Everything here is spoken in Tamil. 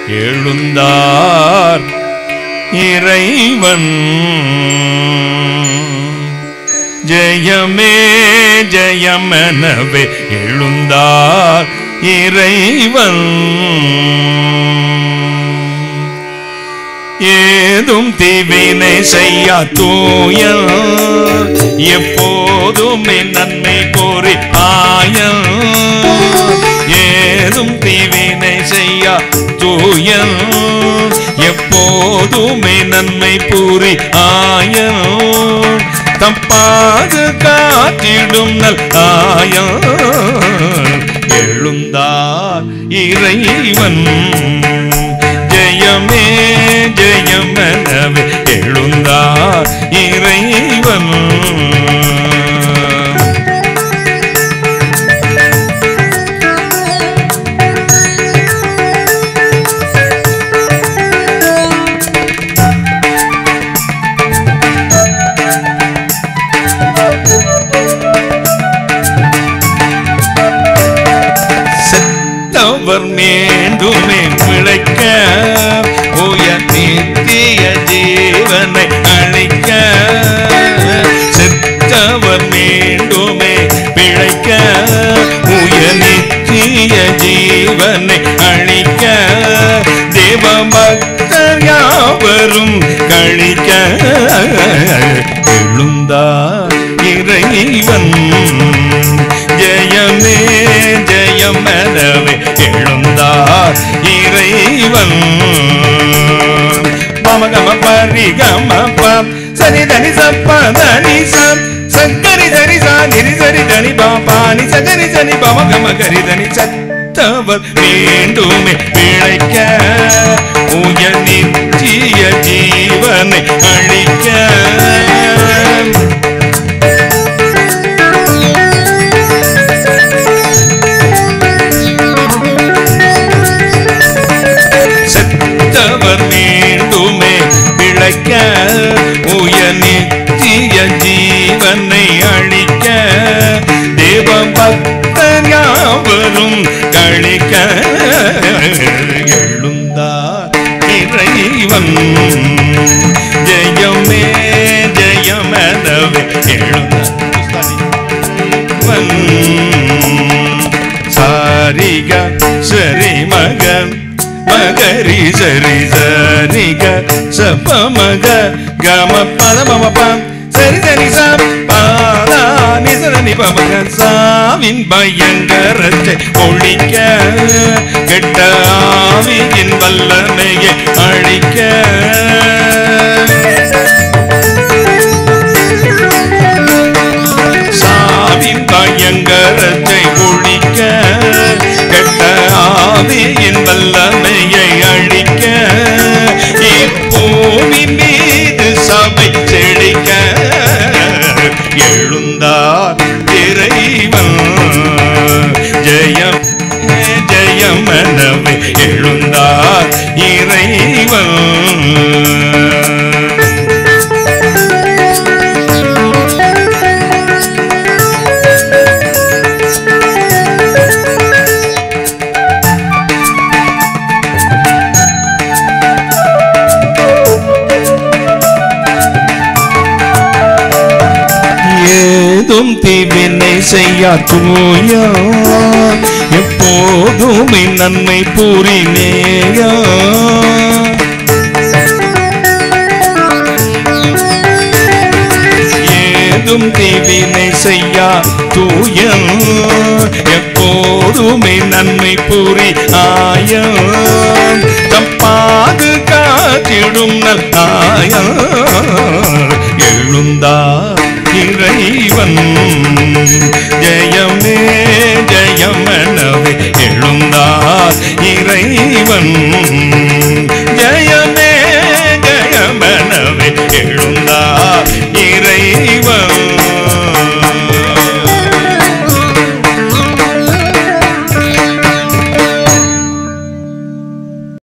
எழுந்தார் இறைவன் ஜெயமே ஜெயமெனவே எழுந்தார் இறைவன் ஏதும் தீவினை செய்யா தூய எப்போதுமே நன்மை கோரி ஆய ஏதும் தீவினை செய்யா தூய எப்போதுமே நன்மை பூரி ஆய தப்பாது காத்திடும் நல் ஆய எழுந்தார் இறைவன் ஜெயமே ஜெயமெனவே எழுந்தார் இறைவன் செத்தவர் மீண்டுமே பிழைக்க உயர் நித்திய ஜீவனை அளிக்க செத்தவர் மீண்டுமே பிழைக்க உயர் நித்திய ஜீவனை அளிக்க தேவ பக்தர் யாவரும் கழிக்க எழுந்தார் இறைவன் ஜெயமே ஜெயமெனவே எழுந்தார் இறைவன் மம கம பரி கம பம் சரி தனி சப்ப தனி சம் சங்கரி சரி சா நிரி சரி தனி பாபானி சகரி சனி பம கம கரி தனி சத்தவர் மீண்டுமே பிழைக்க உயர் நித்திய ஜீவனை அழிக்க செத்தவர் மீண்டுமே பிழைக்க உயர் நித்திய ஜீவனை அழிக்க தேவ பக்தர் யாவரும் கழிக்க எழுந்தார் இறைவன் ஜெயமே ஜெயமெனவே எழுந்தார் சாரிக சரி மகன் மகரி சரி சரிக சப்ப மக கம பத மம பம் சரி சரி சம் பாதா நிசரணி பமக சாவின் பயங்கரத்தை ஒழிக்க கெட்ட ஆவியின் வல்லமையை அழிக்க சாவின் பயங்கரத்தை ஒழிக்க கெட்ட ஆவியின் வல்லமையை அழிக்க இப்பூமி மீது சபை செழிக்க எழுந்தார் இறைவன் ஜெயம் ஜெயம் எனவே எழுந்தார் இறைவன் ஏதும் தீவினை செய்யா தூயா எப்போதும் நன்மை பூரினேயா ஏதும் தீவினை செய்யா தூய எப்போதுமே நன்மை புரி ஆய தப்பாது காத்திடும் நல் ஆய